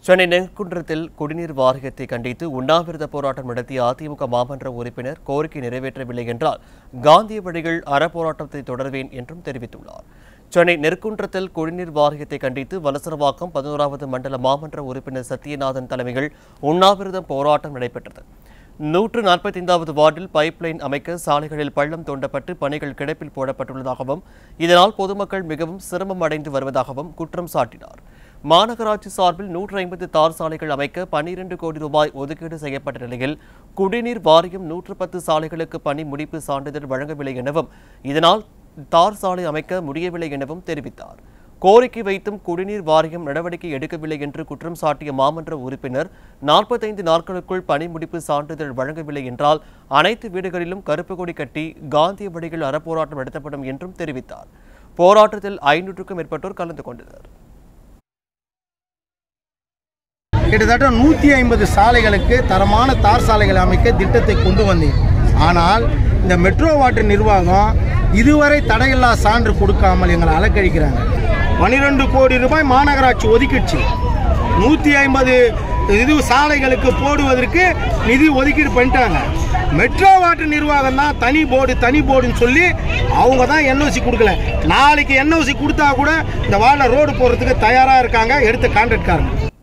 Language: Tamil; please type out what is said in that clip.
சென்னை நெற்குன்றத்தில் குடிநீர் வாரியத்தை கண்டித்து உண்ணாவிரத போராட்டம் நடத்திய அதிமுக மாமன்ற உறுப்பினர் கோரிக்கை நிறைவேற்றவில்லை என்றால் காந்திய வழிகள் அறப்போராட்டத்தை தொடர்வேன் என்றும் தெரிவித்துள்ளார் சென்னை நெற்குன்றத்தில் குடிநீர் வாரியத்தை கண்டித்து வலசரவாக்கம் பதினோராவது மண்டல மாமன்ற உறுப்பினர் சத்யநாதன் தலைமையில் உண்ணாவிரதம் போராட்டம் நடைபெற்றது நூற்று நாற்பத்தைந்தாவது வார்டில் பைப்லைன் அமைக்க சாலைகளில் பள்ளம் தோண்டப்பட்டு பணிகள் கிடப்பில் போடப்பட்டுள்ளதாகவும் இதனால் பொதுமக்கள் மிகவும் சிரமம் அடைந்து வருவதாகவும் குற்றம் சாட்டினார் மாநகராட்சி சார்பில் நூற்று ஐம்பது தார் சாலைகள் அமைக்க பன்னிரண்டு கோடி ரூபாய் ஒதுக்கீடு செய்யப்பட்ட நிலையில் குடிநீர் வாரியம் நூற்று பத்து சாலைகளுக்கு பணி முடிப்பு சான்றிதழ் வழங்கவில்லை எனவும் இதனால் தார் சாலை அமைக்க முடியவில்லை எனவும் தெரிவித்தார் கோரிக்கை வைத்தும் குடிநீர் வாரியம் நடவடிக்கை எடுக்கவில்லை என்று குற்றம் சாட்டிய மாமன்ற உறுப்பினர் நாற்பத்தைந்து நாட்களுக்குள் பணி முடிப்பு சான்றிதழ் வழங்கவில்லை என்றால் அனைத்து வீடுகளிலும் கருப்பு கொடி கட்டி காந்திய வழிகள் அறப்போராட்டம் நடத்தப்படும் என்றும் தெரிவித்தார் போராட்டத்தில் ஐநூற்றுக்கும் மேற்பட்டோர் கலந்து கொண்டனர் கிட்டத்தட்ட நூற்றி ஐம்பது சாலைகளுக்கு தரமான தார் சாலைகளை அமைக்க திட்டத்தை கொண்டு வந்தேன் ஆனால் இந்த மெட்ரோ வாட்டர் நிர்வாகம் இதுவரை தடையில்லா சான்று கொடுக்காமல் எங்களை அலக்கழிக்கிறாங்க பன்னிரெண்டு கோடி ரூபாய் மாநகராட்சி ஒதுக்கிடுச்சு நூற்றி ஐம்பது இது சாலைகளுக்கு போடுவதற்கு நிதி ஒதுக்கீடு பண்ணிட்டாங்க மெட்ரோ வாட்டர் நிர்வாகம் தான் தனி போர்டு தனி போர்டுன்னு சொல்லி அவங்க தான் என்ஓசி கொடுக்கல நாளைக்கு என்ஓசி கொடுத்தா கூட இந்த வார்டில் ரோடு போடுறதுக்கு தயாராக இருக்காங்க எடுத்த கான்ட்ராக்ட்காரங்க